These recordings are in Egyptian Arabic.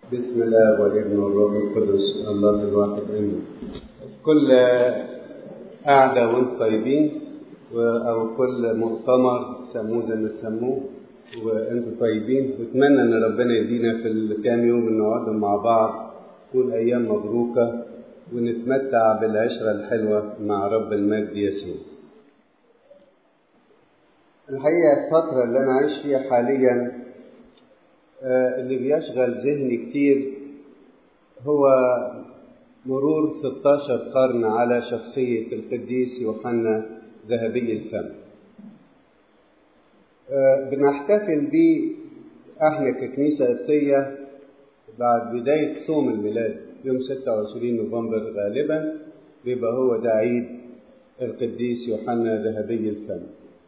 بسم الله والابن والروح القدس الله الواحد امين كل قعدة وانتم طيبين او كل مؤتمر سموه زي ما تسموه وانتم طيبين واتمنى ان ربنا يدينا في الكام يوم اللي نقعدهم مع بعض تكون ايام مبروكه ونتمتع بالعشره الحلوه مع رب المجد يسوع الحقيقه الفتره اللي انا عايش فيها حاليا اللي بيشغل ذهني كتير هو مرور 16 قرن على شخصية القديس يوحنا ذهبي الفم بنحتفل بيه احنا ككنيسة قبطية بعد بداية صوم الميلاد يوم 26 نوفمبر غالبا بيبقى هو ده عيد القديس يوحنا ذهبي الفم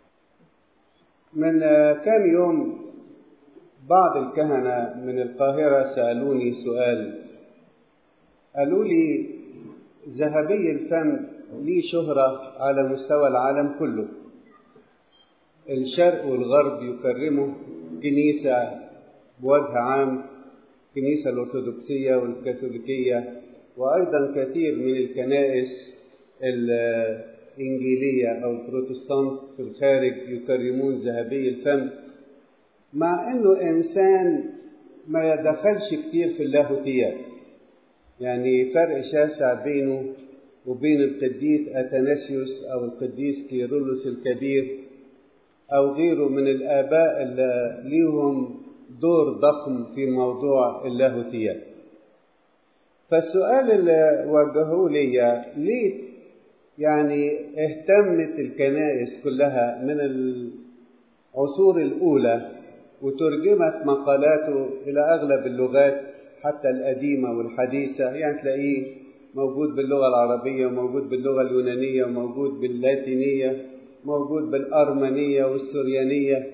من كام يوم بعض الكهنة من القاهرة سألوني سؤال قالوا لي ذهبي الفم ليه شهرة على مستوى العالم كله الشرق والغرب يكرمه كنيسة بوجه عام الكنيسة الأرثوذكسية والكاثوليكية وأيضا كثير من الكنائس الإنجيلية أو البروتستانت في الخارج يكرمون ذهبي الفم مع انه انسان ما يدخلش كتير في اللاهوتيات يعني فرق شاسع بينه وبين القديس اثناسيوس او القديس كيرلس الكبير او غيره من الاباء اللي ليهم دور ضخم في موضوع اللاهوتيات فالسؤال اللي وجهوه لي ليه يعني اهتمت الكنائس كلها من العصور الاولى وترجمت مقالاته إلى أغلب اللغات حتى القديمة والحديثة يعني تلاقيه موجود باللغة العربية وموجود باللغة اليونانية وموجود باللاتينية موجود بالأرمنية والسريانية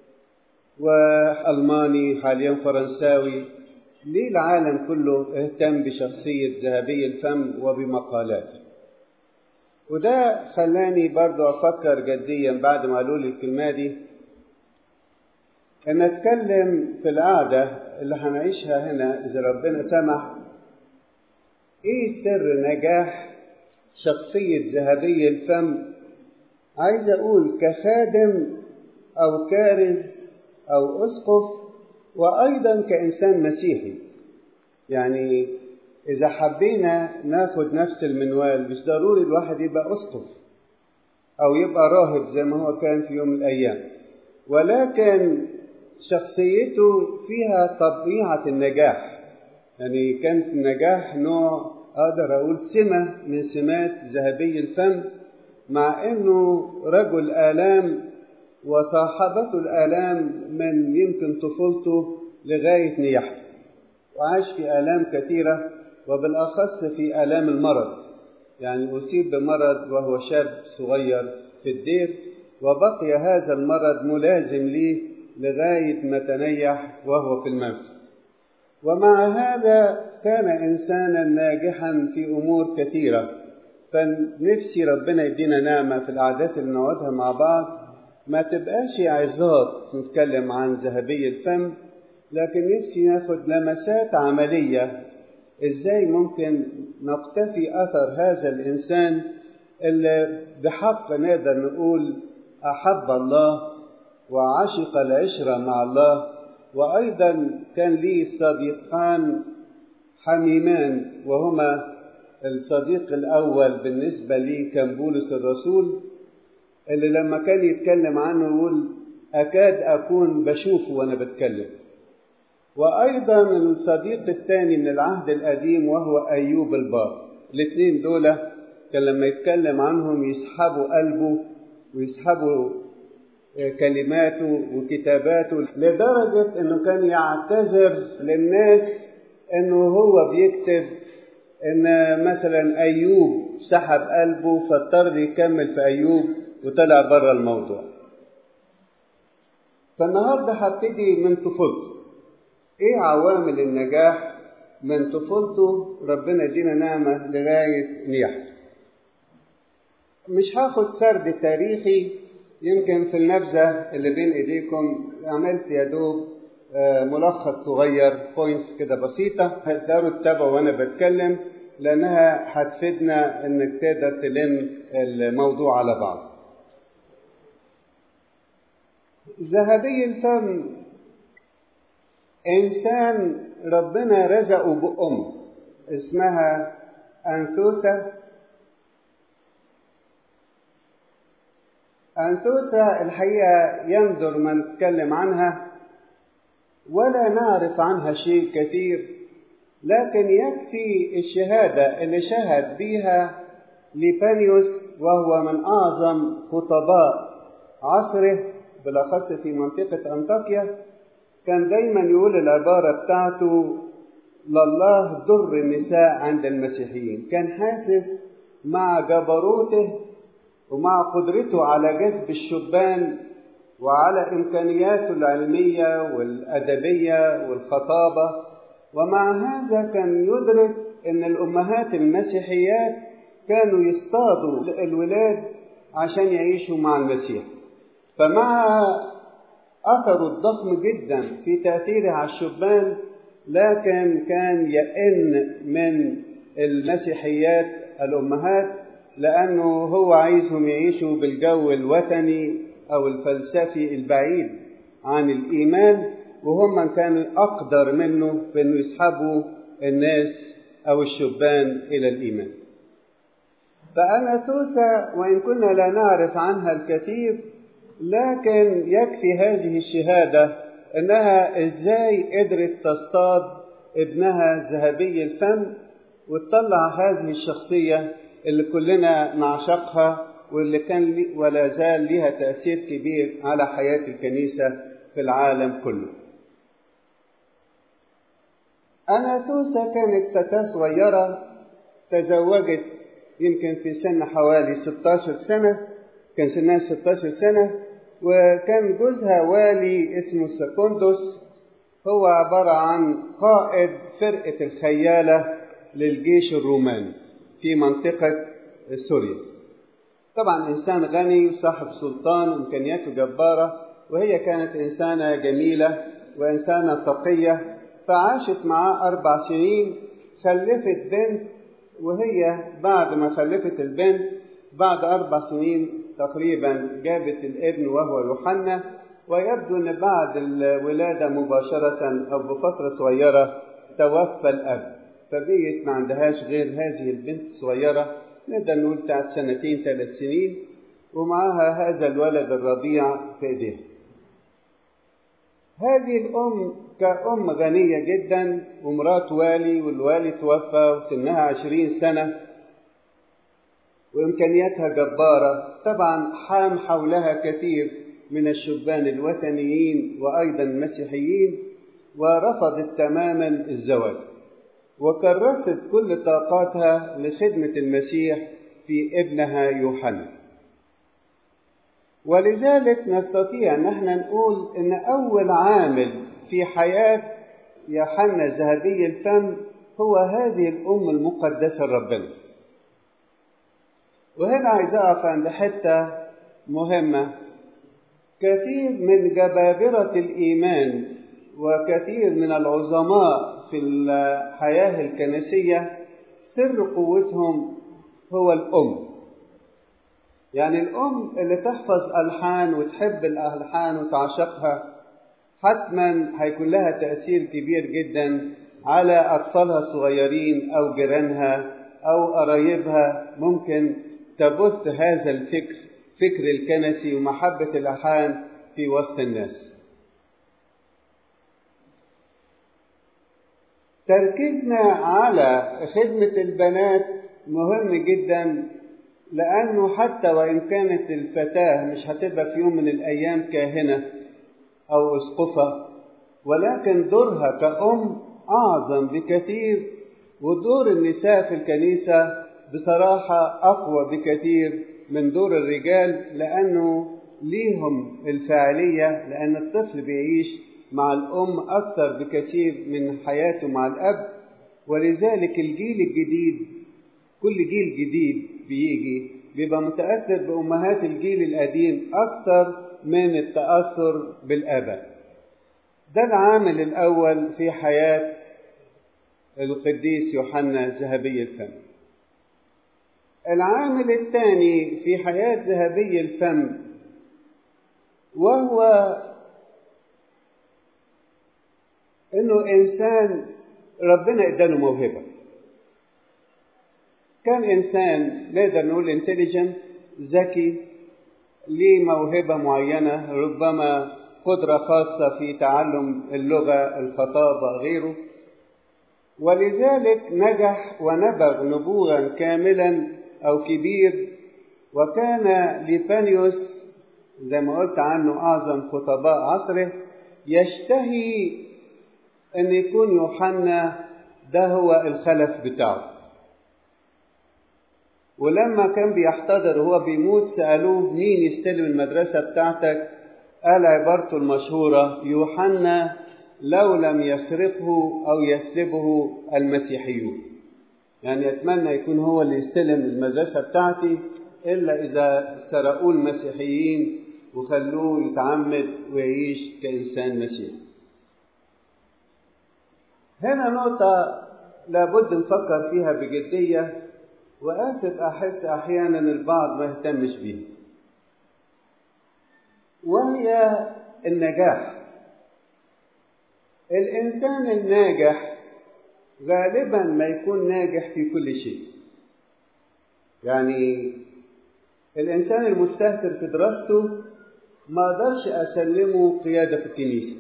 وألماني حاليا فرنساوي ليه العالم كله اهتم بشخصية ذهبي الفم وبمقالاته وده خلاني برضو أفكر جديا بعد ما قالوا لي الكلمة دي ان اتكلم في القعده اللي هنعيشها هنا اذا ربنا سمح ايه سر نجاح شخصيه ذهبي الفم عايز اقول كخادم او كارز او اسقف وايضا كانسان مسيحي يعني اذا حبينا ناخد نفس المنوال مش ضروري الواحد يبقى اسقف او يبقى راهب زي ما هو كان في يوم من الايام ولكن شخصيته فيها طبيعة النجاح يعني كان النجاح نوع أقدر أقول سمة من سمات ذهبي الفم مع أنه رجل آلام وصاحبته الآلام من يمكن طفولته لغاية نياحته وعاش في آلام كثيرة وبالأخص في آلام المرض يعني أصيب بمرض وهو شاب صغير في الدير وبقي هذا المرض ملازم ليه لغاية ما تنيح وهو في المنفى ومع هذا كان إنسانا ناجحا في أمور كثيرة فنفسي ربنا يدينا نعمة في القعدات اللي نقعدها مع بعض ما تبقاش عظات نتكلم عن ذهبي الفم لكن نفسي ناخد لمسات عملية ازاي ممكن نقتفي أثر هذا الإنسان اللي بحق نقدر نقول أحب الله وعشق العشرة مع الله وأيضا كان لي صديقان حميمان وهما الصديق الأول بالنسبة لي كان بولس الرسول اللي لما كان يتكلم عنه يقول أكاد أكون بشوفه وأنا بتكلم وأيضا الصديق الثاني من العهد القديم وهو أيوب البار الاثنين دول كان لما يتكلم عنهم يسحبوا قلبه ويسحبوا كلماته وكتاباته لدرجة انه كان يعتذر للناس انه هو بيكتب ان مثلا ايوب سحب قلبه فاضطر يكمل في ايوب وطلع بره الموضوع فالنهارده هبتدي من طفولته ايه عوامل النجاح من طفولته ربنا يدينا نعمة لغاية نياحته مش هاخد سرد تاريخي يمكن في النبذة اللي بين إيديكم عملت يا دوب ملخص صغير بوينتس كده بسيطة هتقدروا تتابعوا وأنا بتكلم لأنها هتفيدنا إنك تقدر تلم الموضوع على بعض. ذهبي الفم إنسان ربنا رزقه بأم اسمها أنثوسة أنثوسة الحقيقة يندر ما نتكلم عنها ولا نعرف عنها شيء كثير لكن يكفي الشهادة اللي شهد بيها ليبانيوس وهو من أعظم خطباء عصره بالأخص في منطقة أنطاكيا كان دايما يقول العبارة بتاعته لله در النساء عند المسيحيين كان حاسس مع جبروته ومع قدرته على جذب الشبان وعلى إمكانياته العلمية والأدبية والخطابة ومع هذا كان يدرك أن الأمهات المسيحيات كانوا يصطادوا الولاد عشان يعيشوا مع المسيح فمع أثره الضخم جدا في تأثيره على الشبان لكن كان يئن من المسيحيات الأمهات لأنه هو عايزهم يعيشوا بالجو الوثني أو الفلسفي البعيد عن الإيمان وهم كانوا أقدر منه في أنه يسحبوا الناس أو الشبان إلى الإيمان فأناثوسا وإن كنا لا نعرف عنها الكثير لكن يكفي هذه الشهادة أنها إزاي قدرت تصطاد ابنها ذهبي الفم وتطلع هذه الشخصية اللي كلنا نعشقها واللي كان ولا زال لها تأثير كبير على حياة الكنيسة في العالم كله. أناثوسا كانت فتاة صغيرة تزوجت يمكن في سن حوالي 16 سنة كان سنها 16 سنة وكان جوزها والي اسمه سكوندوس هو عبارة عن قائد فرقة الخيالة للجيش الروماني في منطقة سوريا طبعا إنسان غني وصاحب سلطان وإمكانياته جبارة وهي كانت إنسانة جميلة وإنسانة تقية فعاشت معاه أربع سنين خلفت بنت وهي بعد ما خلفت البنت بعد أربع سنين تقريبا جابت الابن وهو يوحنا ويبدو أن بعد الولادة مباشرة أو بفترة صغيرة توفى الأب فبقيت ما عندهاش غير هذه البنت الصغيرة نقدر نقول بتاعت سنتين ثلاث سنين ومعها هذا الولد الرضيع في ايديها. هذه الأم كأم غنية جدا ومرات والي والوالي توفى وسنها عشرين سنة وإمكانياتها جبارة طبعا حام حولها كثير من الشبان الوثنيين وأيضا المسيحيين ورفضت تماما الزواج وكرست كل طاقاتها لخدمة المسيح في ابنها يوحنا ولذلك نستطيع ان احنا نقول ان اول عامل في حياة يوحنا ذهبي الفم هو هذه الام المقدسة لربنا وهنا عايز اقف عند حتة مهمة كثير من جبابرة الايمان وكثير من العظماء في الحياة الكنسية سر قوتهم هو الأم يعني الأم اللي تحفظ ألحان وتحب الألحان وتعشقها حتما هيكون لها تأثير كبير جدا على أطفالها الصغيرين أو جيرانها أو قرايبها ممكن تبث هذا الفكر فكر الكنسي ومحبة الألحان في وسط الناس تركيزنا على خدمة البنات مهم جدا لأنه حتى وإن كانت الفتاة مش هتبقى في يوم من الأيام كاهنة أو أسقفة ولكن دورها كأم أعظم بكثير ودور النساء في الكنيسة بصراحة أقوى بكثير من دور الرجال لأنه ليهم الفاعلية لأن الطفل بيعيش مع الأم أكثر بكثير من حياته مع الأب ولذلك الجيل الجديد كل جيل جديد بيجي بيبقى متأثر بأمهات الجيل القديم أكثر من التأثر بالآباء ده العامل الأول في حياة القديس يوحنا ذهبي الفم العامل الثاني في حياة ذهبي الفم وهو انه انسان ربنا اداله موهبه كان انسان نقدر نقول انتليجنت ذكي ليه موهبه معينه ربما قدره خاصه في تعلم اللغه الخطابه غيره ولذلك نجح ونبغ نبوغا كاملا او كبير وكان ليبانيوس زي ما قلت عنه اعظم خطباء عصره يشتهي ان يكون يوحنا ده هو الخلف بتاعه ولما كان بيحتضر وهو بيموت سألوه مين يستلم المدرسة بتاعتك قال عبارته المشهورة يوحنا لو لم يسرقه أو يسلبه المسيحيون يعني أتمنى يكون هو اللي يستلم المدرسة بتاعتي إلا إذا سرقوه المسيحيين وخلوه يتعمد ويعيش كإنسان مسيحي هنا نقطة لابد نفكر فيها بجدية وآسف أحس أحيانا البعض ما يهتمش بيها وهي النجاح الإنسان الناجح غالبا ما يكون ناجح في كل شيء يعني الإنسان المستهتر في دراسته ما أقدرش أسلمه قيادة في الكنيسة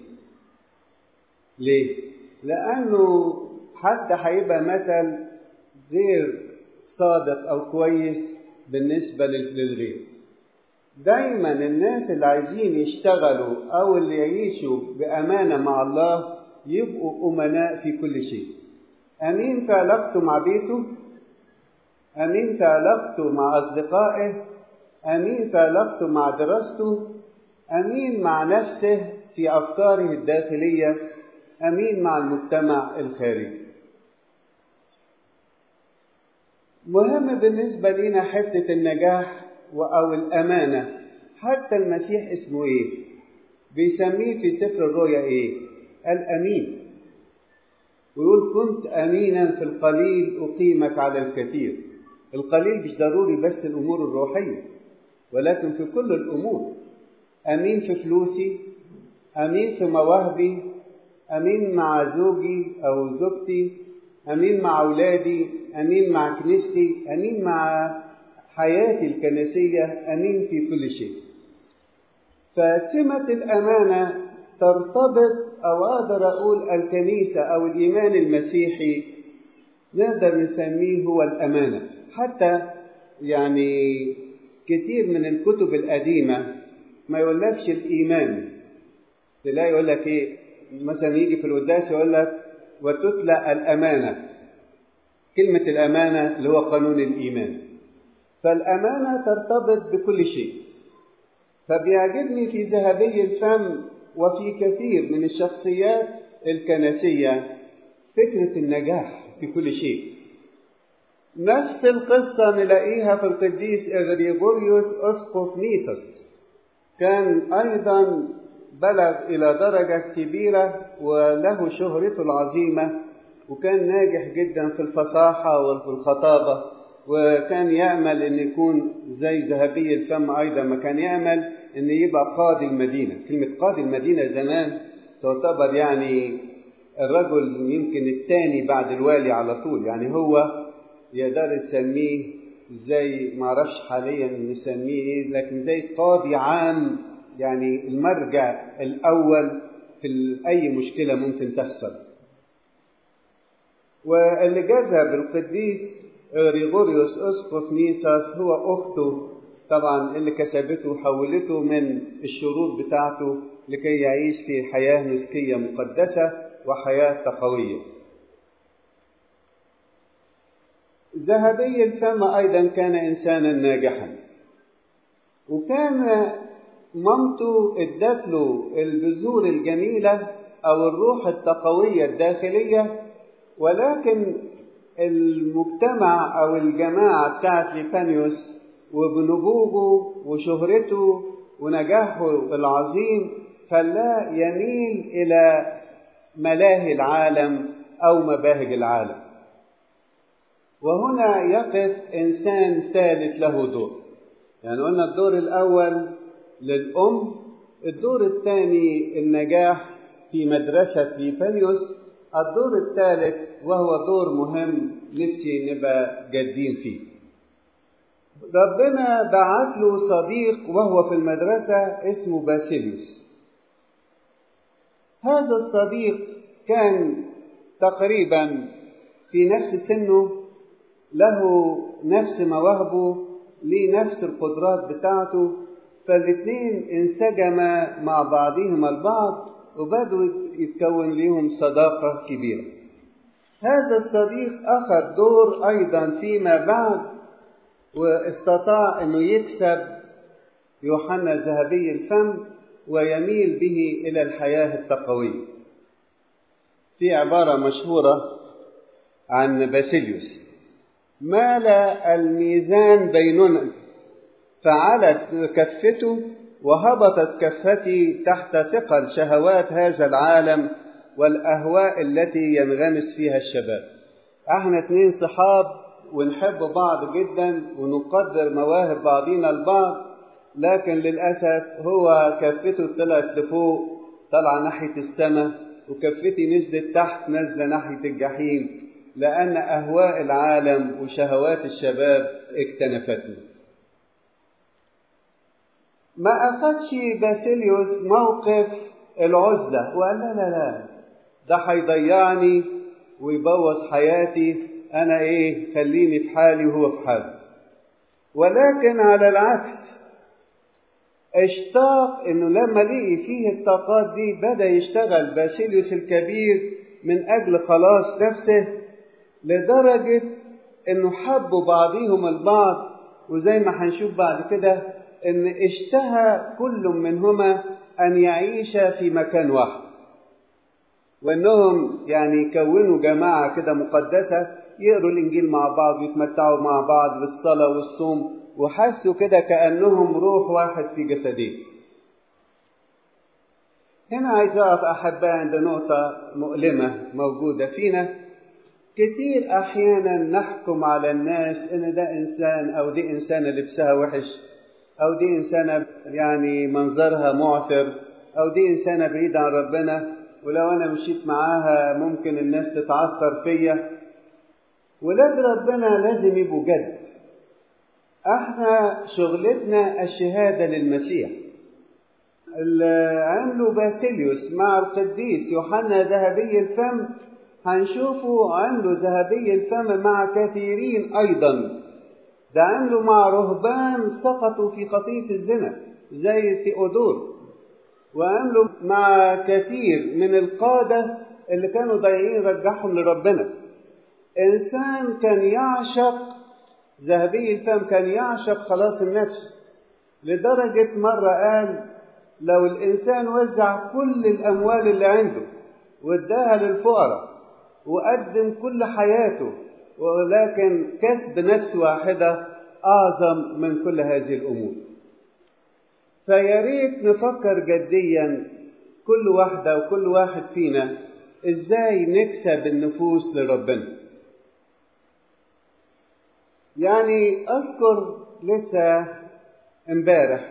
ليه؟ لأنه حتى هيبقى مثل غير صادق أو كويس بالنسبة للغير دايما الناس اللي عايزين يشتغلوا أو اللي يعيشوا بأمانة مع الله يبقوا أمناء في كل شيء أمين في علاقته مع بيته أمين في علاقته مع أصدقائه أمين في علاقته مع دراسته أمين مع نفسه في أفكاره الداخلية أمين مع المجتمع الخارجي مهم بالنسبة لنا حتة النجاح أو الأمانة حتى المسيح اسمه إيه؟ بيسميه في سفر الرؤيا إيه؟ الأمين ويقول كنت أمينا في القليل أقيمك على الكثير القليل مش ضروري بس الأمور الروحية ولكن في كل الأمور أمين في فلوسي أمين في مواهبي أمين مع زوجي أو زوجتي أمين مع أولادي أمين مع كنيستي أمين مع حياتي الكنسية أمين في كل شيء فسمة الأمانة ترتبط أو أقدر أقول الكنيسة أو الإيمان المسيحي نقدر نسميه هو الأمانة حتى يعني كتير من الكتب القديمة ما يقولكش الإيمان تلاقي يقول لك إيه مثلا يجي في القداس يقول لك وتتلى الأمانة كلمة الأمانة اللي هو قانون الإيمان فالأمانة ترتبط بكل شيء فبيعجبني في ذهبي الفم وفي كثير من الشخصيات الكنسية فكرة النجاح في كل شيء نفس القصة نلاقيها في القديس إغريغوريوس أسقف نيسوس كان أيضا بلغ إلى درجة كبيرة وله شهرته العظيمة وكان ناجح جدا في الفصاحة وفي الخطابة وكان يأمل أن يكون زي ذهبي الفم أيضا ما كان يأمل أن يبقى قاضي المدينة كلمة قاضي المدينة زمان تعتبر يعني الرجل يمكن الثاني بعد الوالي على طول يعني هو يقدر تسميه زي ما اعرفش حاليا نسميه ايه لكن زي قاضي عام يعني المرجع الاول في اي مشكله ممكن تحصل واللي جازها بالقديس غريغوريوس اسقف نيساس هو اخته طبعا اللي كسبته وحولته من الشروط بتاعته لكي يعيش في حياه مسكيه مقدسه وحياه تقويه ذهبي الفم أيضا كان إنسانا ناجحا وكان مامته ادت له البذور الجميلة أو الروح التقوية الداخلية ولكن المجتمع أو الجماعة بتاعت ليبانيوس وبنبوغه وشهرته ونجاحه العظيم خلاه يميل إلى ملاهي العالم أو مباهج العالم وهنا يقف إنسان ثالث له دور يعني قلنا الدور الأول للأم الدور الثاني النجاح في مدرسة ليفانيوس الدور الثالث وهو دور مهم نفسي نبقى جادين فيه ربنا بعت له صديق وهو في المدرسة اسمه باسيليوس هذا الصديق كان تقريبا في نفس سنه له نفس مواهبه ليه نفس القدرات بتاعته فالاثنين انسجما مع بعضهما البعض وبدوا يتكون ليهم صداقة كبيرة هذا الصديق أخذ دور أيضا فيما بعد واستطاع أنه يكسب يوحنا ذهبي الفم ويميل به إلى الحياة التقوية في عبارة مشهورة عن باسيليوس مال الميزان بيننا فعلت كفته وهبطت كفتي تحت ثقل شهوات هذا العالم والأهواء التي ينغمس فيها الشباب احنا اتنين صحاب ونحب بعض جدا ونقدر مواهب بعضينا البعض لكن للأسف هو كفته طلعت لفوق طلع ناحية السماء وكفتي نزلت تحت نازلة ناحية الجحيم لأن أهواء العالم وشهوات الشباب اكتنفتني ما أخدش باسيليوس موقف العزلة وقال لا لا لا ده هيضيعني ويبوظ حياتي أنا إيه خليني في حالي وهو في حاله ولكن على العكس اشتاق انه لما لقي فيه الطاقات دي بدا يشتغل باسيليوس الكبير من اجل خلاص نفسه لدرجه انه حبوا بعضهم البعض وزي ما هنشوف بعد كده ان اشتهى كل منهما ان يعيش في مكان واحد وانهم يعني يكونوا جماعه كده مقدسه يقروا الانجيل مع بعض ويتمتعوا مع بعض بالصلاه والصوم وحسوا كده كانهم روح واحد في جسدين هنا عايز اقف احباء عند نقطه مؤلمه موجوده فينا كتير احيانا نحكم على الناس ان ده انسان او دي انسانه لبسها وحش او دي انسانه يعني منظرها معثر او دي انسانه بعيده عن ربنا ولو انا مشيت معاها ممكن الناس تتعثر فيا ولاد ربنا لازم يبقوا جد احنا شغلتنا الشهاده للمسيح اللي عمله باسيليوس مع القديس يوحنا ذهبي الفم هنشوفه عمله ذهبي الفم مع كثيرين ايضا ده عمله مع رهبان سقطوا في خطيه الزنا زي ثيودور وعمله مع كثير من القاده اللي كانوا ضايعين رجعهم لربنا انسان كان يعشق ذهبي الفم كان يعشق خلاص النفس لدرجة مرة قال لو الإنسان وزع كل الأموال اللي عنده واداها للفقراء وقدم كل حياته ولكن كسب نفس واحدة أعظم من كل هذه الأمور فيا ريت نفكر جديا كل واحدة وكل واحد فينا ازاي نكسب النفوس لربنا يعني اذكر لسه امبارح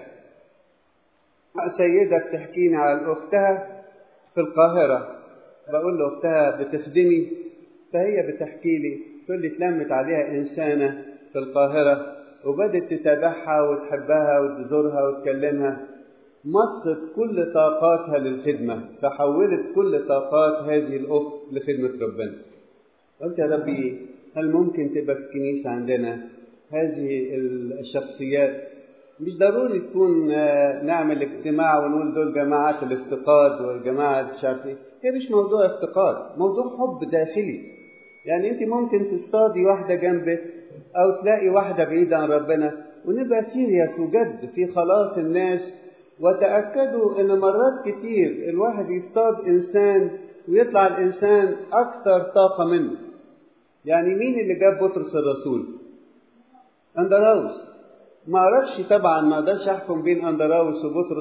سيدة بتحكيني على اختها في القاهرة بقول لاختها بتخدمي فهي بتحكي لي تقول لي اتلمت عليها انسانة في القاهرة وبدت تتابعها وتحبها وتزورها وتكلمها مصت كل طاقاتها للخدمة فحولت كل طاقات هذه الأخت لخدمة ربنا قلت يا ربي هل ممكن تبقى في الكنيسة عندنا هذه الشخصيات مش ضروري تكون نعمل اجتماع ونقول دول جماعات الافتقاد والجماعة مش عارف ايه هي مش موضوع افتقاد موضوع حب داخلي يعني انت ممكن تصطادي واحدة جنبك او تلاقي واحدة بعيدة عن ربنا ونبقى سيريس وجد في خلاص الناس وتأكدوا ان مرات كتير الواحد يصطاد انسان ويطلع الانسان اكثر طاقة منه يعني مين اللي جاب بطرس الرسول اندراوس ما اعرفش طبعا ما اقدرش احكم بين اندراوس وبطرس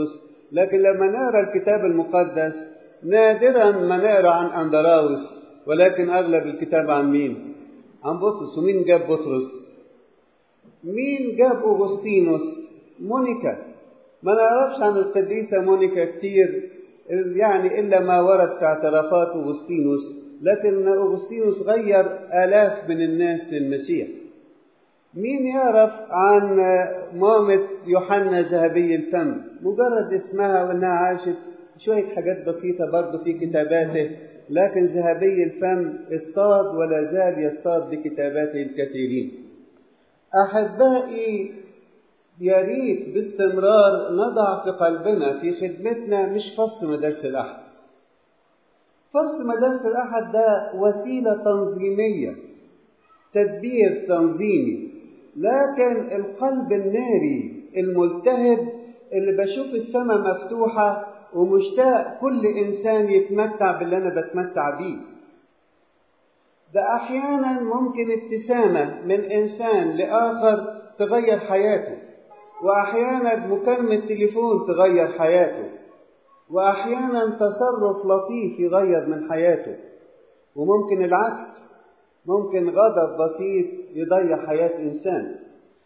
لكن لما نقرا الكتاب المقدس نادرا ما نقرا عن اندراوس ولكن اغلب الكتاب عن مين عن بطرس ومين جاب بطرس مين جاب اغسطينوس مونيكا ما نعرفش عن القديسة مونيكا كتير يعني إلا ما ورد في اعترافات أغسطينوس لكن أغسطينوس غير آلاف من الناس للمسيح مين يعرف عن مامة يوحنا ذهبي الفم مجرد اسمها وانها عاشت شوية حاجات بسيطة برضه في كتاباته لكن ذهبي الفم اصطاد ولا زال يصطاد بكتاباته الكثيرين أحبائي يا ريت باستمرار نضع في قلبنا في خدمتنا مش فصل مدارس الأحد فصل مدارس الأحد ده وسيلة تنظيمية تدبير تنظيمي لكن القلب الناري الملتهب اللي بشوف السماء مفتوحة ومشتاق كل إنسان يتمتع باللي أنا بتمتع بيه ده أحيانا ممكن ابتسامة من إنسان لآخر تغير حياته وأحيانا مكالمة تليفون تغير حياته وأحيانا تصرف لطيف يغير من حياته وممكن العكس ممكن غضب بسيط يضيع حياة إنسان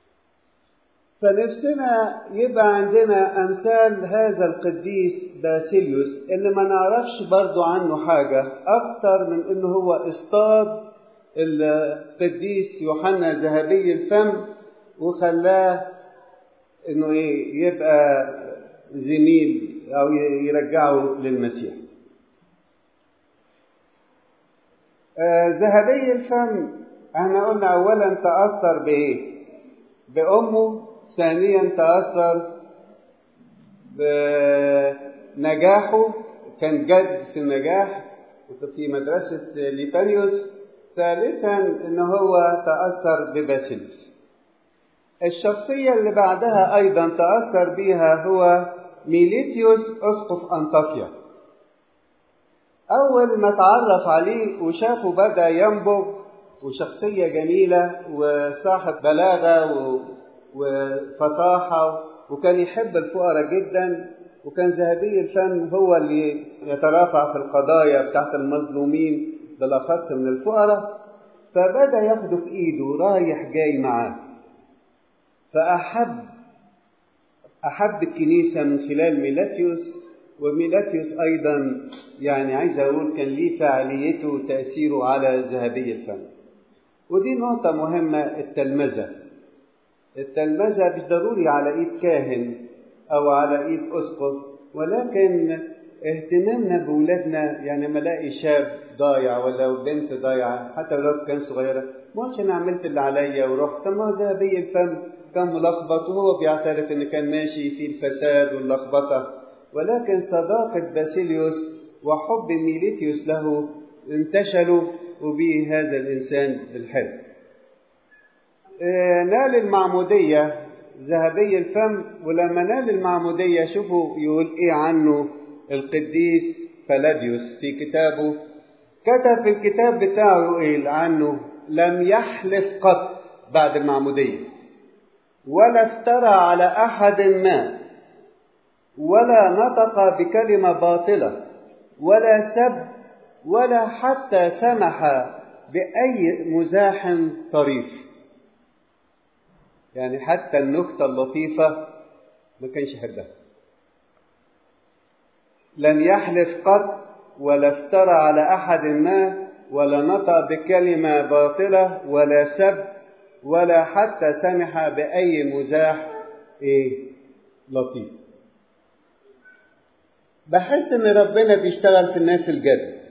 فنفسنا يبقى عندنا أمثال هذا القديس باسيليوس اللي ما نعرفش برضو عنه حاجة أكتر من إنه هو اصطاد القديس يوحنا ذهبي الفم وخلاه إنه إيه يبقى زميل أو يرجعه للمسيح. آه ذهبي الفم احنا قلنا اولا تاثر بايه بامه ثانيا تاثر بنجاحه كان جد في النجاح في مدرسة ليبانيوس ثالثا ان هو تأثر بباسيليوس الشخصية اللي بعدها ايضا تأثر بها هو ميليتيوس اسقف انطاكيا أول ما تعرف عليه وشافه بدأ ينبغ وشخصية جميلة وصاحب بلاغة وفصاحة وكان يحب الفقراء جدا وكان ذهبي الفم هو اللي يترافع في القضايا بتاعت المظلومين بالأخص من الفقراء فبدأ ياخده في إيده رايح جاي معاه فأحب أحب الكنيسة من خلال ميلاتيوس وميلاتيوس أيضا يعني عايز أقول كان ليه فعاليته وتأثيره على ذهبي الفم ودي نقطة مهمة التلمذة التلمذة مش ضروري على إيد كاهن أو على إيد أسقف ولكن اهتمامنا بولادنا يعني لما الاقي شاب ضايع ولا بنت ضايعه حتى لو كان صغيره ما قلتش انا عملت اللي عليا ورحت طب ما ذهبي الفم كان ملخبط وهو بيعترف ان كان ماشي في الفساد واللخبطه ولكن صداقة باسيليوس وحب ميليتيوس له انتشلوا وبه هذا الإنسان الحلو نال المعمودية ذهبي الفم ولما نال المعمودية شوفوا يقول إيه عنه القديس فلاديوس في كتابه كتب في الكتاب بتاعه إيه عنه لم يحلف قط بعد المعمودية ولا افترى على أحد ما ولا نطق بكلمة باطلة ولا سب ولا حتى سمح بأي مزاح طريف يعني حتى النكتة اللطيفة ما كانش يحبها لم يحلف قط ولا افترى على أحد ما ولا نطق بكلمة باطلة ولا سب ولا حتى سمح بأي مزاح إيه لطيف بحس ان ربنا بيشتغل في الناس الجد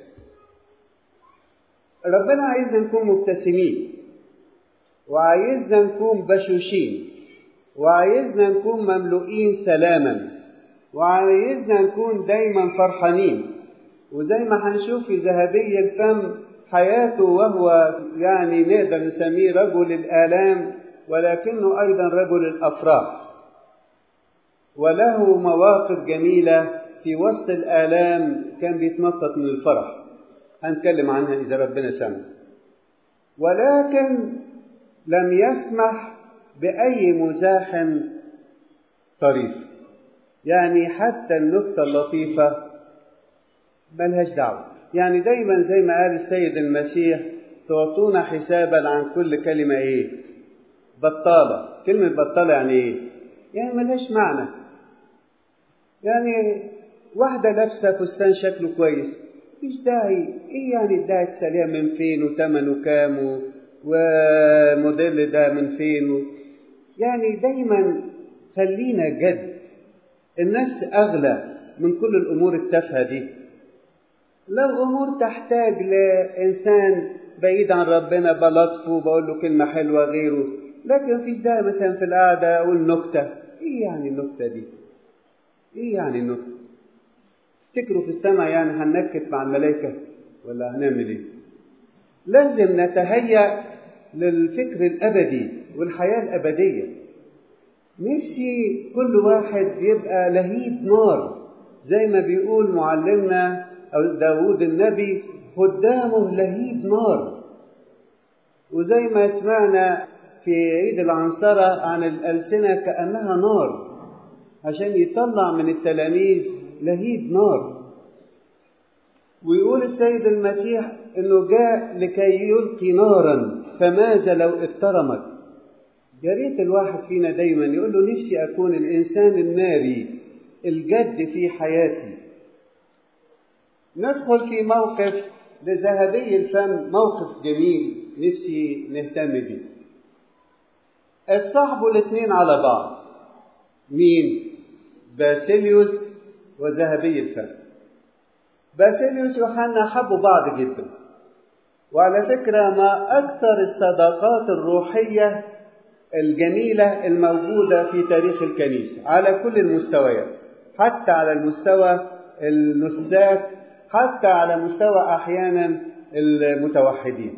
ربنا عايزنا نكون مبتسمين وعايزنا نكون بشوشين وعايزنا نكون مملوئين سلاما وعايزنا نكون دايما فرحانين وزي ما هنشوف في ذهبي الفم حياته وهو يعني نقدر نسميه رجل الآلام ولكنه أيضا رجل الأفراح وله مواقف جميلة في وسط الآلام كان بيتنطط من الفرح هنتكلم عنها إذا ربنا سمح ولكن لم يسمح بأي مزاح طريف يعني حتى النكتة اللطيفة ملهاش دعوة يعني دايما زي ما قال السيد المسيح تعطونا حسابا عن كل كلمة ايه بطالة كلمة بطالة يعني ايه يعني ملهاش معنى يعني واحدة لابسة فستان شكله كويس مفيش داعي ايه يعني الداعي تسأليها من فين وتمنه كام وموديل ده من فين و... يعني دايما خلينا جد النفس أغلى من كل الأمور التافهة دي لو أمور تحتاج لإنسان بعيد عن ربنا بلطفه بقول له كلمة حلوة غيره لكن مفيش داعي مثلا في القعدة أقول نكتة إيه يعني النكتة دي؟ إيه يعني النكتة؟ تفتكروا في السماء يعني هننكت مع الملائكة ولا هنعمل إيه؟ لازم نتهيأ للفكر الأبدي والحياة الأبدية نفسي كل واحد يبقى لهيب نار زي ما بيقول معلمنا أو داود النبي قدامه لهيب نار وزي ما سمعنا في عيد العنصرة عن الألسنة كأنها نار عشان يطلع من التلاميذ لهيب نار ويقول السيد المسيح انه جاء لكي يلقي نارا فماذا لو اضطرمت يا ريت الواحد فينا دايما يقول له نفسي اكون الانسان الناري الجد في حياتي ندخل في موقف لذهبي الفم موقف جميل نفسي نهتم بيه اتصاحبوا الاثنين على بعض مين باسيليوس وذهبي الفم باسيليوس ويوحنا حبوا بعض جدا وعلى فكرة ما أكثر الصداقات الروحية الجميلة الموجودة في تاريخ الكنيسة على كل المستويات حتى على المستوى النساك حتى على مستوى أحيانا المتوحدين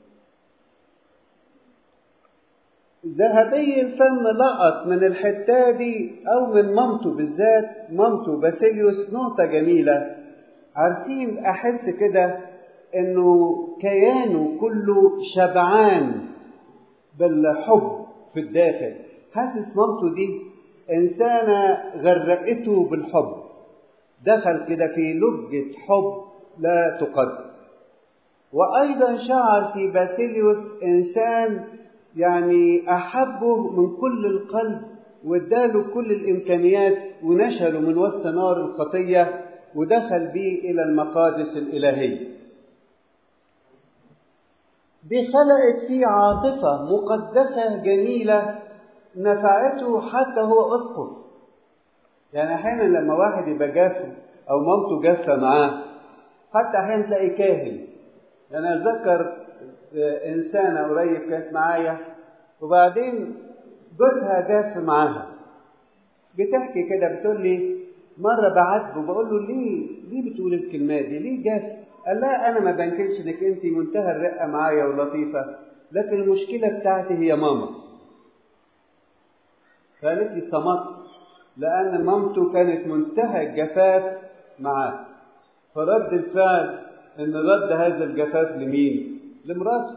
ذهبي الفم لقط من الحتة دي أو من مامته بالذات مامته باسيليوس نقطة جميلة عارفين أحس كده إنه كيانه كله شبعان بالحب في الداخل حاسس مامته دي إنسانة غرقته بالحب دخل كده في لجة حب لا تقدر وأيضا شعر في باسيليوس إنسان يعني أحبه من كل القلب واداله كل الإمكانيات ونشله من وسط نار الخطية ودخل به إلى المقادس الإلهية دي خلقت فيه عاطفة مقدسة جميلة نفعته حتى هو أسقف يعني أحيانا لما واحد يبقى جاف أو مامته جافة معاه حتى أحيانا تلاقي كاهن يعني أتذكر إنسانة قريب كانت معايا وبعدين جوزها جاف معاها بتحكي كده بتقول لي مرة بعاتبه بقول له ليه ليه بتقول الكلمات دي؟ ليه جاف؟ قال لا أنا ما بنكرش إنك أنت منتهى الرقة معايا ولطيفة لكن المشكلة بتاعتي هي ماما. قالت لي صمت لأن مامته كانت منتهى الجفاف معاه. فرد الفعل إن رد هذا الجفاف لمين؟ لمراته.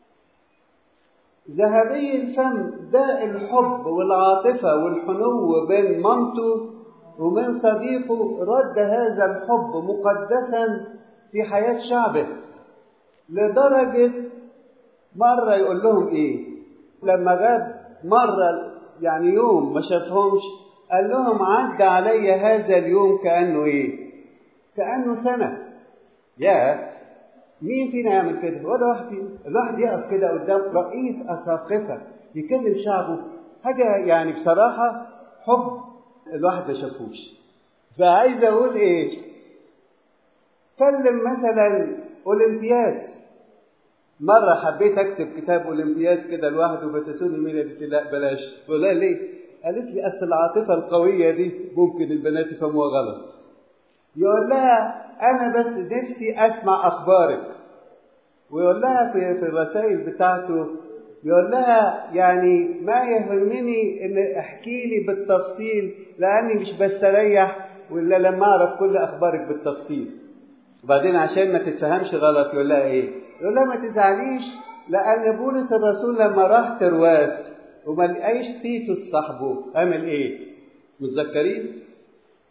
ذهبي الفم ده الحب والعاطفة والحنو بين مامته ومن صديقه رد هذا الحب مقدسا في حياة شعبه لدرجة مرة يقول لهم إيه لما غاب مرة يعني يوم ما شافهمش قال لهم عدى علي هذا اليوم كأنه إيه كأنه سنة يا مين فينا يعمل كده ولا واحد فينا الواحد يقف كده قدام رئيس أساقفة يكلم شعبه حاجة يعني بصراحة حب الواحد ما شافوش فعايز اقول ايه كلم مثلا اولمبياس مرة حبيت اكتب كتاب اولمبياس كده لوحده بتسوني مين قالت لي لا بلاش ولا ليه؟ قالت لي اصل العاطفة القوية دي ممكن البنات يفهموها غلط يقول لها انا بس نفسي اسمع اخبارك ويقول لها في في الرسائل بتاعته يقول لها يعني ما يهمني ان احكي لي بالتفصيل لاني مش بستريح ولا لما اعرف كل اخبارك بالتفصيل وبعدين عشان ما تتفهمش غلط يقول لها ايه يقول لها ما تزعليش لان بولس الرسول لما راح ترواس وما لقاش تيتوس صاحبه عمل ايه متذكرين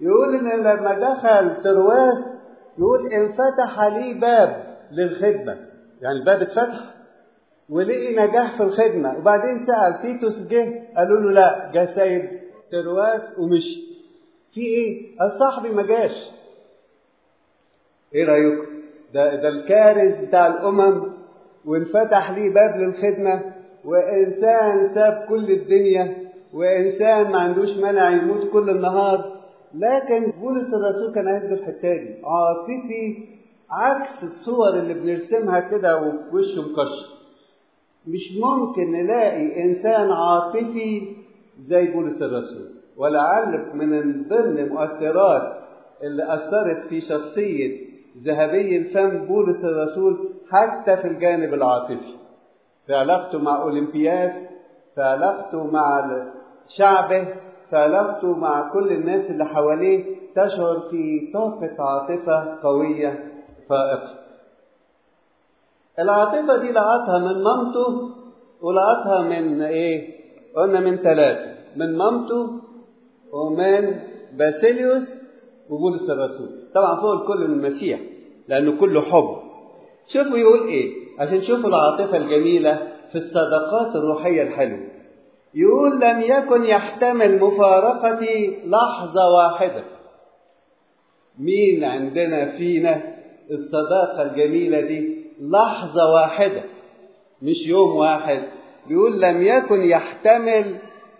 يقول إن لما دخل ترواس يقول انفتح لي باب للخدمة يعني الباب اتفتح ولقي نجاح في الخدمة وبعدين سأل تيتوس جه قالوا له لا جه سيد ترواس ومشي في ايه؟ صاحبي ما جاش ايه رأيكم؟ ده ده الكارث بتاع الأمم وانفتح ليه باب للخدمة وإنسان ساب كل الدنيا وإنسان ما عندوش مانع يموت كل النهار لكن بولس الرسول كان قد الحتة دي عاطفي عكس الصور اللي بنرسمها كده ووشه مكشر مش ممكن نلاقي إنسان عاطفي زي بولس الرسول ولعل من ضمن مؤثرات اللي أثرت في شخصية ذهبي الفم بولس الرسول حتى في الجانب العاطفي في علاقته مع أولمبياس في علاقته مع شعبه في علاقته مع كل الناس اللي حواليه تشعر في طاقة عاطفة قوية فائقة العاطفة دي لقطها من مامته ولقطها من ايه؟ قلنا من ثلاثة من مامته ومن باسيليوس وبولس الرسول طبعا فوق الكل من المسيح لأنه كله حب شوفوا يقول ايه عشان شوفوا العاطفة الجميلة في الصداقات الروحية الحلوة يقول لم يكن يحتمل مفارقتي لحظة واحدة مين عندنا فينا الصداقة الجميلة دي لحظة واحدة مش يوم واحد بيقول لم يكن يحتمل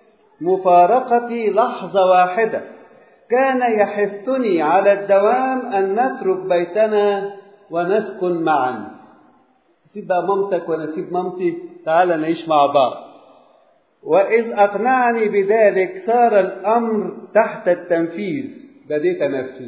مفارقتي لحظة واحدة كان يحثني على الدوام أن نترك بيتنا ونسكن معا سيب بقى مامتك وأنا سيب مامتي تعال نعيش مع بعض وإذ أقنعني بذلك صار الأمر تحت التنفيذ بديت أنفذ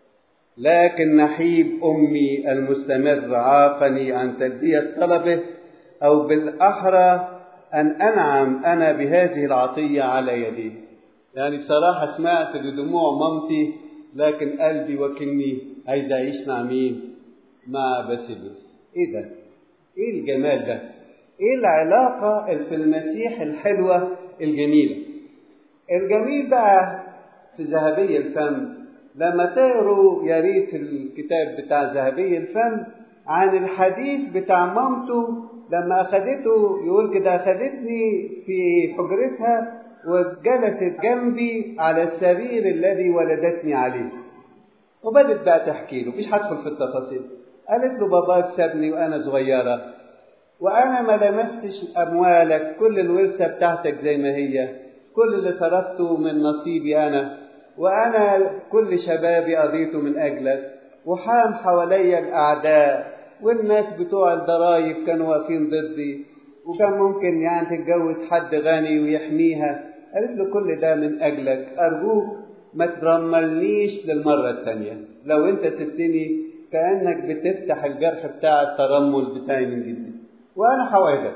لكن نحيب أمي المستمر عاقني عن تلبية طلبه أو بالأحرى أن أنعم أنا بهذه العطية على يديه يعني بصراحة سمعت بدموع مامتي لكن قلبي وكني عايز أعيش مع مين؟ مع باسيلوس إيه ده؟ إيه الجمال ده؟ إيه العلاقة في المسيح الحلوة الجميلة؟ الجميل بقى في ذهبي الفم لما تقروا يا ريت الكتاب بتاع ذهبي الفم عن الحديث بتاع مامته لما أخدته يقول كده أخدتني في حجرتها وجلست جنبي على السرير الذي ولدتني عليه وبدت بقى تحكي له مش هدخل في التفاصيل قالت له باباك سابني وأنا صغيرة وأنا ما لمستش أموالك كل الورثة بتاعتك زي ما هي كل اللي صرفته من نصيبي أنا وأنا كل شبابي قضيته من أجلك وحام حواليا الأعداء والناس بتوع الضرايب كانوا واقفين ضدي وكان ممكن يعني تتجوز حد غني ويحميها قالت له كل ده من أجلك أرجوك ما ترملنيش للمرة الثانية لو أنت سبتني كأنك بتفتح الجرح بتاع الترمل بتاعي من جديد وأنا حوادك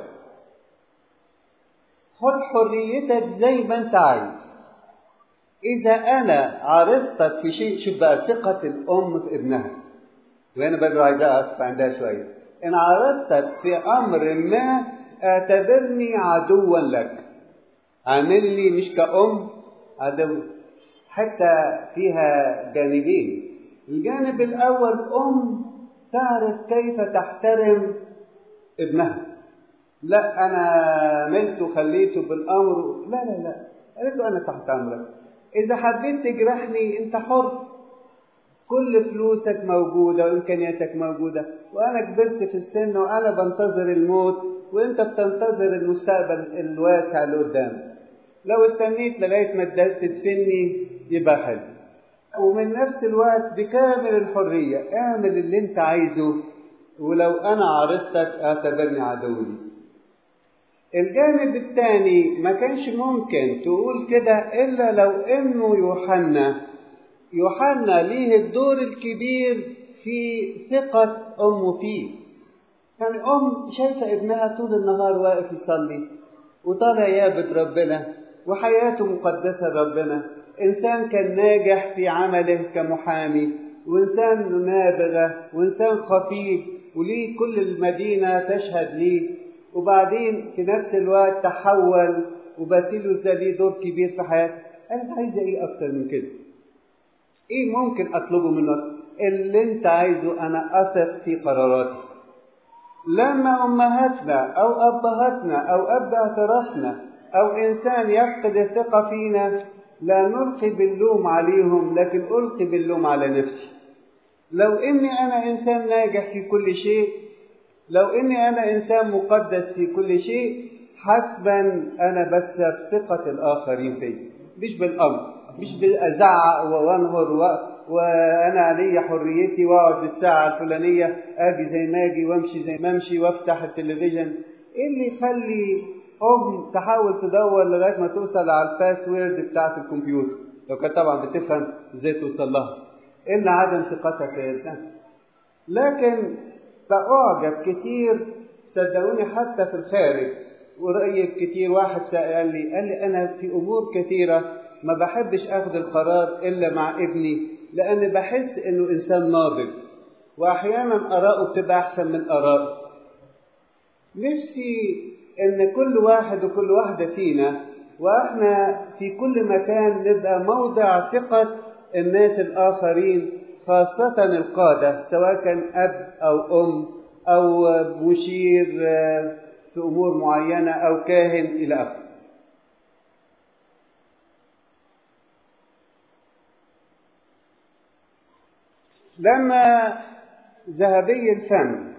خد حريتك زي ما أنت عايز إذا أنا عرضتك في شيء شوف بقى ثقة الأم في ابنها وأنا برضه عايز أقف عندها شوية إن عرضتك في أمر ما اعتبرني عدوا لك عامل لي مش كأم عدو حتى فيها جانبين الجانب الأول أم تعرف كيف تحترم ابنها لا أنا ملت وخليته بالأمر لا لا لا قالت له أنا تحت أمرك إذا حبيت تجرحني أنت حر كل فلوسك موجودة وإمكانياتك موجودة وأنا كبرت في السن وأنا بنتظر الموت وأنت بتنتظر المستقبل الواسع اللي قدامك لو استنيت لغاية ما تدفني يبقى حلو ومن نفس الوقت بكامل الحرية اعمل اللي انت عايزه ولو انا عرضتك اعتبرني عدوي الجانب الثاني ما كانش ممكن تقول كده الا لو انه يوحنا يوحنا ليه الدور الكبير في ثقة أمه فيه يعني أم شايفة ابنها طول النهار واقف يصلي وطالع يعبد ربنا وحياته مقدسة لربنا إنسان كان ناجح في عمله كمحامي وإنسان نابغة وإنسان خطيب وليه كل المدينة تشهد ليه وبعدين في نفس الوقت تحول وباسيلوس ده ليه دور كبير في حياته قالت عايزة إيه أكتر من كده ايه ممكن اطلبه منك اللي انت عايزه انا اثق في قراراتي لما امهاتنا او ابهاتنا او اب اعترافنا او انسان يفقد الثقه فينا لا نلقي باللوم عليهم لكن القي باللوم على نفسي لو اني انا انسان ناجح في كل شيء لو اني انا انسان مقدس في كل شيء حتما انا بكسب ثقه الاخرين فيا مش بالامر مش بازعق وانهر و... وانا لي حريتي واقعد بالساعه الفلانيه اجي زي ما اجي وامشي زي ما امشي وافتح التلفزيون ايه اللي يخلي ام تحاول تدور لغايه ما توصل على الباسورد بتاعه الكمبيوتر لو كانت طبعا بتفهم ازاي توصل لها الا عدم ثقتها في النفس لكن فاعجب كتير صدقوني حتى في الخارج قريب كتير واحد قال لي قال لي انا في امور كثيره ما بحبش اخذ القرار الا مع ابني لان بحس انه انسان ناضج واحيانا اراءه بتبقى احسن من ارائي نفسي ان كل واحد وكل واحده فينا واحنا في كل مكان نبقى موضع ثقه الناس الاخرين خاصه القاده سواء كان اب او ام او مشير في امور معينه او كاهن الى اخره لما ذهبي الفم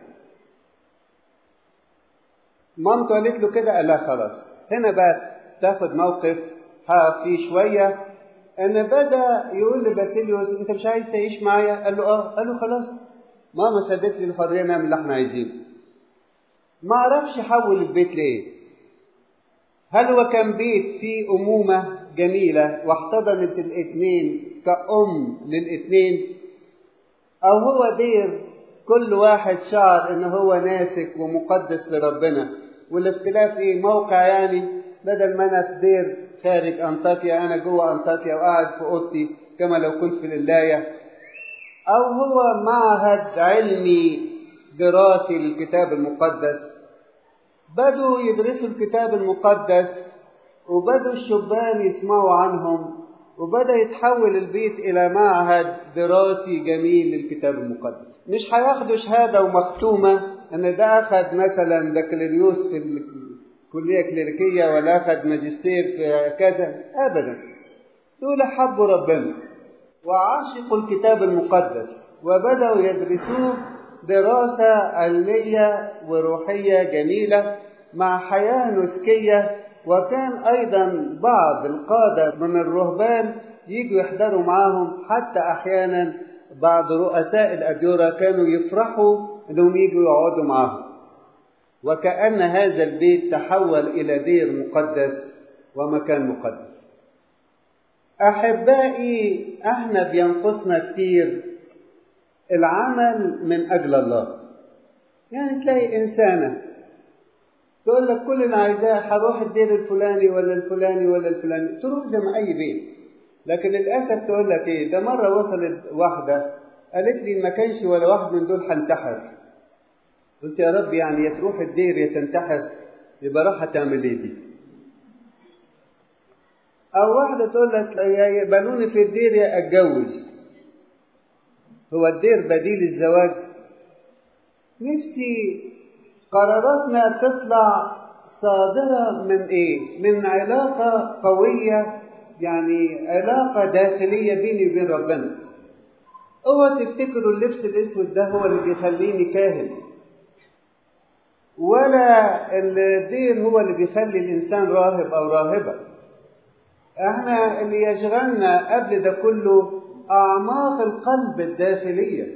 مامته قالت له كده قال لها خلاص هنا بقى تاخد موقف هقف فيه شويه ان بدا يقول لباسيليوس انت مش عايز تعيش معايا قال له اه قال له خلاص ماما سابت لي الحريه نعمل اللي احنا عايزينه ما عرفش يحول البيت ليه هل هو كان بيت فيه أمومة جميلة واحتضنت الاثنين كأم للاثنين أو هو دير كل واحد شعر إن هو ناسك ومقدس لربنا والاختلاف إيه موقع يعني بدل ما أنا في دير خارج أنطاكيا أنا جوه أنطاكيا وقاعد في أوضتي كما لو كنت في الولاية أو هو معهد علمي دراسي للكتاب المقدس بدوا يدرسوا الكتاب المقدس وبدوا الشبان يسمعوا عنهم وبدأ يتحول البيت إلى معهد دراسي جميل للكتاب المقدس مش هياخدوا شهادة ومختومة إن ده أخذ مثلا بكالوريوس في الكلية الكليريكية ولا أخذ ماجستير في كذا أبدا دول حبوا ربنا وعاشقوا الكتاب المقدس وبدأوا يدرسوه دراسة علمية وروحية جميلة مع حياة نسكية وكان أيضا بعض القادة من الرهبان يجوا يحضروا معاهم حتى أحيانا بعض رؤساء الأديرة كانوا يفرحوا أنهم يجوا يقعدوا معاهم وكأن هذا البيت تحول إلى دير مقدس ومكان مقدس أحبائي احنا بينقصنا كتير العمل من أجل الله يعني تلاقي إنسانة تقول لك كل اللي عايزاه هروح الدير الفلاني ولا الفلاني ولا الفلاني تروح زي ما أي بيت لكن للأسف تقول لك إيه ده مرة وصلت واحدة قالت لي ما كانش ولا واحد من دول هنتحر قلت يا رب يعني يا تروح الدير يا تنتحر يبقى راح تعمل ايه دي او واحده تقول لك يا يقبلوني في الدير يا اتجوز هو الدير بديل الزواج نفسي قراراتنا تطلع صادرة من ايه من علاقة قوية يعني علاقة داخلية بيني وبين ربنا اوعى تفتكروا اللبس الاسود ده هو اللي بيخليني كاهن ولا الدير هو اللي بيخلي الانسان راهب او راهبه احنا اللي يشغلنا قبل ده كله اعماق القلب الداخليه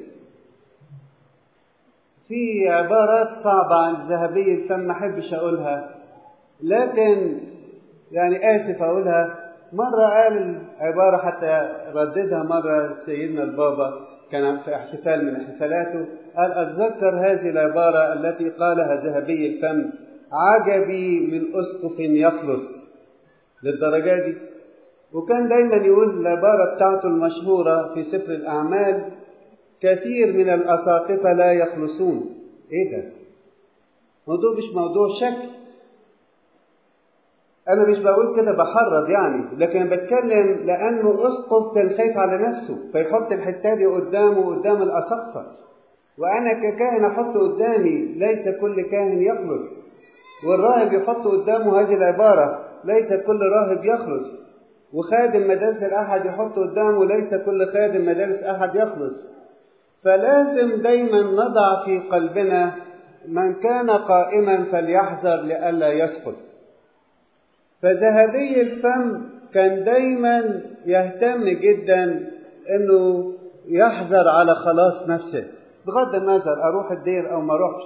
في عبارات صعبة عن الذهبية الفم ما أحبش أقولها لكن يعني آسف أقولها مرة قال عبارة حتى رددها مرة سيدنا البابا كان في احتفال من احتفالاته قال أتذكر هذه العبارة التي قالها ذهبي الفم عجبي من أسقف يخلص للدرجة دي وكان دايما يقول العبارة بتاعته المشهورة في سفر الأعمال كثير من الأساقفة لا يخلصون إيه ده؟ موضوع مش موضوع شكل أنا مش بقول كده بحرض يعني لكن بتكلم لأنه أسقف كان خايف على نفسه فيحط الحتة دي قدامه قدام الأسقفة وأنا ككاهن أحط قدامي ليس كل كاهن يخلص والراهب يحط قدامه هذه العبارة ليس كل راهب يخلص وخادم مدارس الأحد يحط قدامه ليس كل خادم مدارس أحد يخلص فلازم دايما نضع في قلبنا من كان قائما فليحذر لئلا يسقط فذهبي الفم كان دايما يهتم جدا انه يحذر على خلاص نفسه بغض النظر اروح الدير او ما اروحش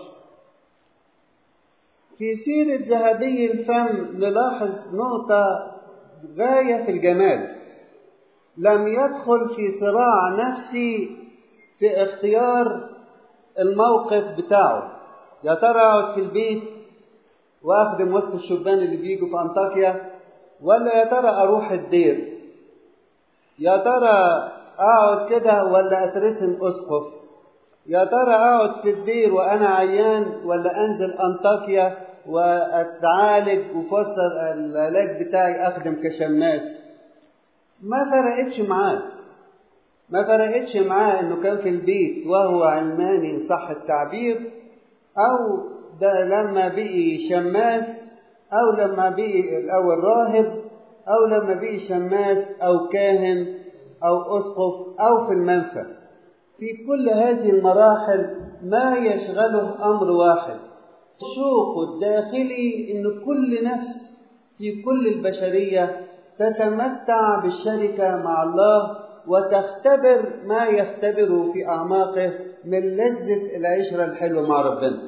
في سيرة ذهبي الفم نلاحظ نقطة غاية في الجمال لم يدخل في صراع نفسي في اختيار الموقف بتاعه يا ترى اقعد في البيت واخدم وسط الشبان اللي بيجوا في انطاكيا ولا يا ترى اروح الدير يا ترى اقعد كده ولا اترسم اسقف يا ترى اقعد في الدير وانا عيان ولا انزل انطاكيا واتعالج وفي وسط العلاج بتاعي اخدم كشماس ما فرقتش معاه ما فرقتش معاه انه كان في البيت وهو علماني صح التعبير او ده لما بقي شماس او لما بقي الاول راهب او لما بقي شماس او كاهن او اسقف او في المنفى في كل هذه المراحل ما يشغله امر واحد شوقه الداخلي ان كل نفس في كل البشريه تتمتع بالشركه مع الله وتختبر ما يختبره في اعماقه من لذه العشره الحلوه مع ربنا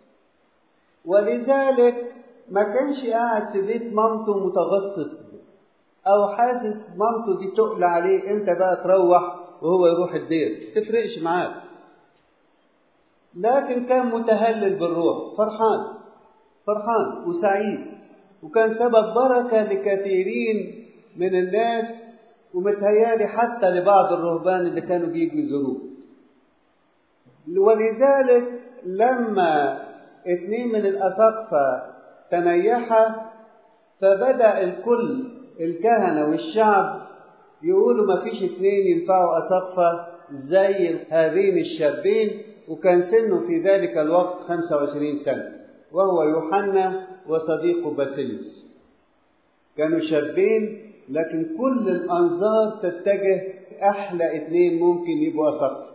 ولذلك ما كانش قاعد في بيت مامته متغصص او حاسس مامته دي تقل عليه انت بقى تروح وهو يروح الدير تفرقش معاه لكن كان متهلل بالروح فرحان فرحان وسعيد وكان سبب بركة لكثيرين من الناس ومتهيالي حتى لبعض الرهبان اللي كانوا بيجوا يزوروه ولذلك لما اثنين من الأساقفة تنيحا فبدأ الكل الكهنة والشعب يقولوا ما فيش اثنين ينفعوا أساقفة زي هذين الشابين وكان سنه في ذلك الوقت 25 سنة وهو يوحنا وصديقه باسيليوس كانوا شابين لكن كل الأنظار تتجه أحلى اثنين ممكن يبقوا أساقفة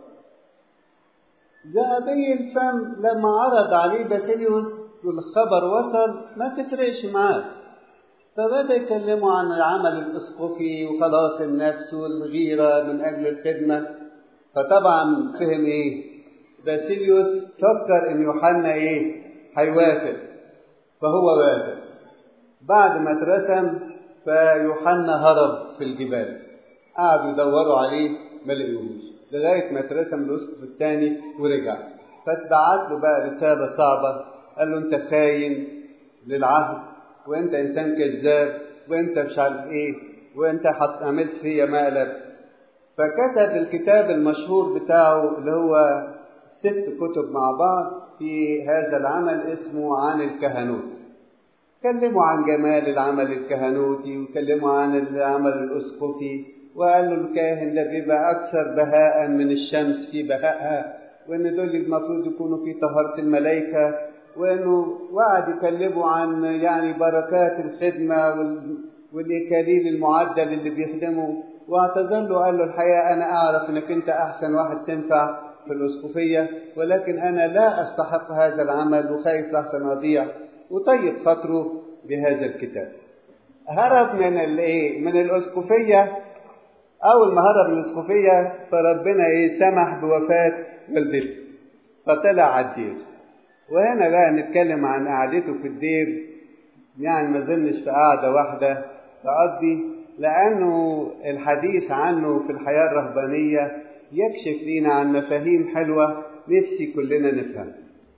ذهبي الفم لما عرض عليه باسيليوس والخبر وصل ما تفرقش معاه فبدأ يكلموا عن العمل الإسقفي وخلاص النفس والغيرة من أجل الخدمة فطبعا فهم إيه باسيليوس فكر إن يوحنا إيه هيوافق فهو وافق بعد ما اترسم فيوحنا هرب في الجبال قعدوا يدوروا عليه ما لقيوهوش لغايه ما اترسم الاسقف الثاني ورجع فاتبعت له بقى رساله صعبه قال له انت خاين للعهد وانت انسان كذاب وانت مش عارف ايه وانت عملت فيا مقلب فكتب الكتاب المشهور بتاعه اللي هو ست كتب مع بعض في هذا العمل اسمه عن الكهنوت كلموا عن جمال العمل الكهنوتي وكلموا عن العمل الاسقفي وقال له الكاهن ده بيبقى اكثر بهاء من الشمس في بهائها وان دول المفروض يكونوا في طهاره الملائكه وانه وقعد يكلموا عن يعني بركات الخدمه والاكاليل المعدل اللي بيخدمه واعتذر له قال له الحقيقه انا اعرف انك انت احسن واحد تنفع في الاسقفيه ولكن انا لا استحق هذا العمل وخايف لحسن اضيع وطيب خاطره بهذا الكتاب هرب من الايه من الاسقفيه اول ما هرب من الاسقفيه فربنا ايه سمح بوفاه والدته فطلع على الدير وهنا بقى نتكلم عن قعدته في الدير يعني ما زلنش في قعدة واحدة تقضي لأنه الحديث عنه في الحياة الرهبانية يكشف لنا عن مفاهيم حلوة نفسي كلنا نفهم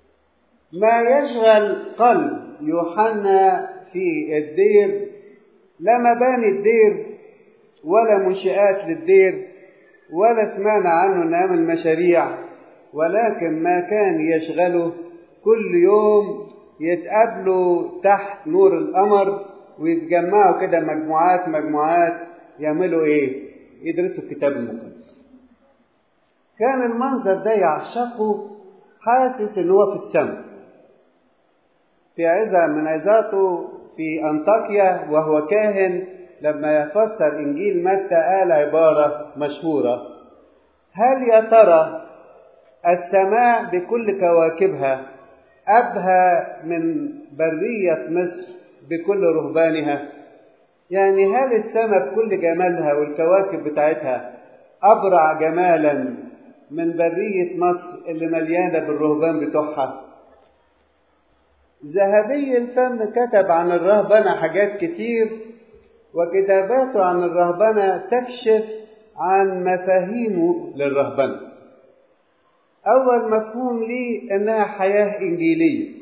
ما يشغل قلب يوحنا في الدير لا مباني الدير ولا منشآت للدير ولا سمعنا عنه نعمل مشاريع ولكن ما كان يشغله كل يوم يتقابلوا تحت نور القمر ويتجمعوا كده مجموعات مجموعات يعملوا ايه يدرسوا الكتاب المقدس كان المنظر ده يعشقه حاسس ان هو في السماء في عزة من عظاته في أنطاكيا وهو كاهن لما يفسر إنجيل متى قال عبارة مشهورة هل يا ترى السماء بكل كواكبها أبهى من برية مصر بكل رهبانها يعني هل السماء بكل جمالها والكواكب بتاعتها أبرع جمالا من برية مصر اللي مليانة بالرهبان بتوعها ذهبي الفم كتب عن الرهبنة حاجات كتير وكتاباته عن الرهبنة تكشف عن مفاهيمه للرهبنة أول مفهوم لي إنها حياة إنجيلية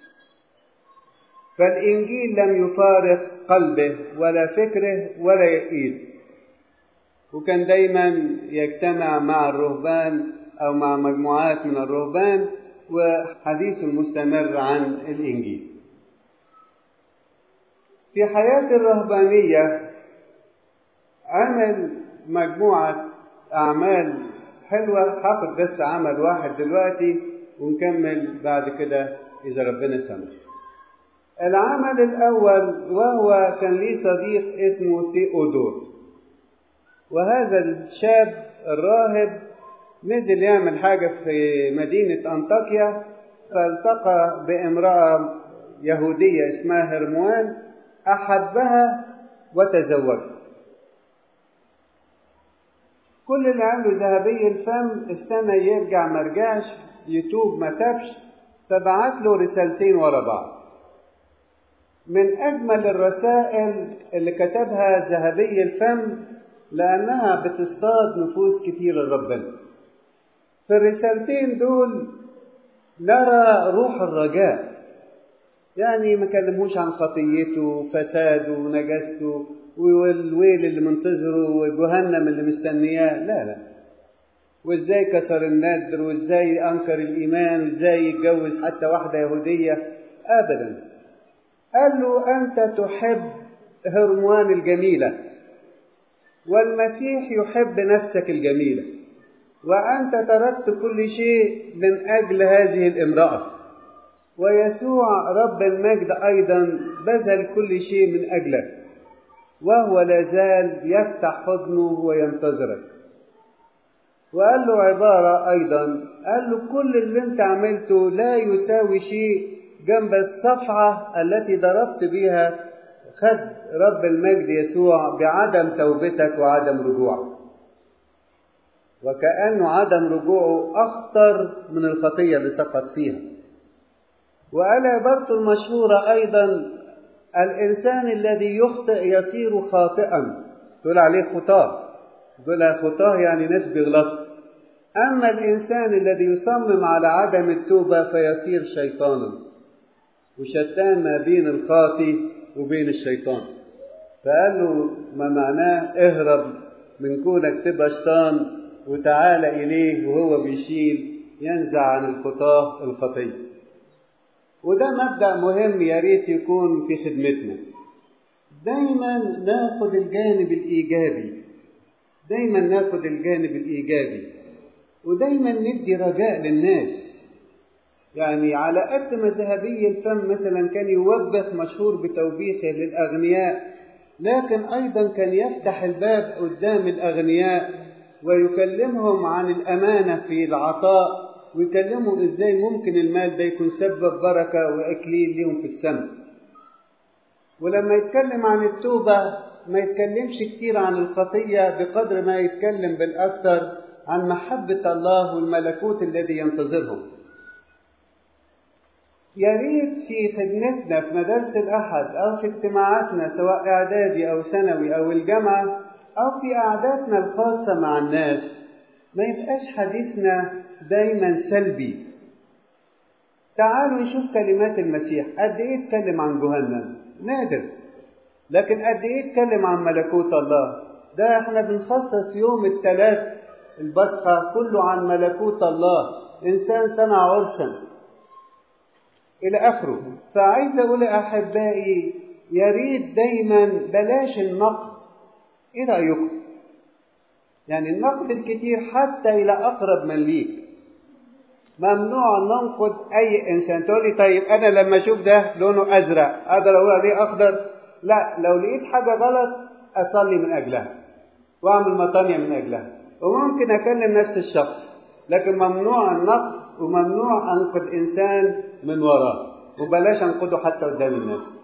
فالإنجيل لم يفارق قلبه ولا فكره ولا يقيد وكان دايما يجتمع مع الرهبان أو مع مجموعات من الرهبان وحديث مستمر عن الإنجيل في حياة الرهبانية عمل مجموعة أعمال حلوة هاخد بس عمل واحد دلوقتي ونكمل بعد كده إذا ربنا سمح العمل الأول وهو كان ليه صديق اسمه تيودور وهذا الشاب الراهب نزل يعمل حاجة في مدينة أنطاكيا فالتقى بامرأة يهودية اسمها هرموان أحبها وتزوجها كل اللي عنده ذهبي الفم استنى يرجع مرجعش يتوب ما تابش فبعت له رسالتين ورا بعض من أجمل الرسائل اللي كتبها ذهبي الفم لأنها بتصطاد نفوس كتير لربنا في الرسالتين دول نرى روح الرجاء يعني ما كلموش عن خطيته وفساده ونجاسته والويل اللي منتظره وجهنم اللي مستنياه لا لا وازاي كسر الندر وازاي انكر الايمان وازاي يتجوز حتى واحده يهوديه ابدا قال له انت تحب هرموان الجميله والمسيح يحب نفسك الجميله وانت تركت كل شيء من اجل هذه الامراه ويسوع رب المجد ايضا بذل كل شيء من اجلك وهو لا زال يفتح حضنه وينتظرك وقال له عبارة أيضا قال له كل اللي انت عملته لا يساوي شيء جنب الصفعة التي ضربت بها خد رب المجد يسوع بعدم توبتك وعدم رجوعك وكأنه عدم رجوعه أخطر من الخطية اللي سقط فيها وقال عبارته المشهورة أيضا الإنسان الذي يخطئ يصير خاطئا تقول عليه خطاه تقول خطاه يعني ناس بيغلطوا أما الإنسان الذي يصمم على عدم التوبة فيصير شيطانا وشتان ما بين الخاطي وبين الشيطان فقال له ما معناه اهرب من كونك تبقى شيطان وتعال إليه وهو بيشيل ينزع عن الخطاه الخطيه وده مبدأ مهم يا ريت يكون في خدمتنا دايما ناخد الجانب الإيجابي دايما ناخد الجانب الإيجابي ودايما ندي رجاء للناس يعني على قد ما ذهبي الفم مثلا كان يوبخ مشهور بتوبيخه للأغنياء لكن أيضا كان يفتح الباب قدام الأغنياء ويكلمهم عن الأمانة في العطاء ويكلموا ازاي ممكن المال ده يكون سبب بركه واكليل ليهم في السماء ولما يتكلم عن التوبه ما يتكلمش كتير عن الخطيه بقدر ما يتكلم بالاكثر عن محبه الله والملكوت الذي ينتظرهم يا ريت في خدمتنا في مدارس الاحد او في اجتماعاتنا سواء اعدادي او ثانوي او الجامعه او في قعداتنا الخاصه مع الناس ما يبقاش حديثنا دايما سلبي تعالوا نشوف كلمات المسيح قد ايه اتكلم عن جهنم نادر لكن قد ايه اتكلم عن ملكوت الله ده احنا بنخصص يوم الثلاث البصحة كله عن ملكوت الله انسان صنع عرسا الى اخره فعايز اقول احبائي يا ريت دايما بلاش النقد ايه رايكم يعني النقد الكتير حتى الى اقرب من ليك ممنوع ننقد اي انسان تقول لي طيب انا لما اشوف ده لونه ازرق اقدر اقول عليه اخضر لا لو لقيت حاجه غلط اصلي من اجلها واعمل مطانيه من اجلها وممكن اكلم نفس الشخص لكن ممنوع النقد وممنوع انقد انسان من وراه وبلاش انقده حتى قدام الناس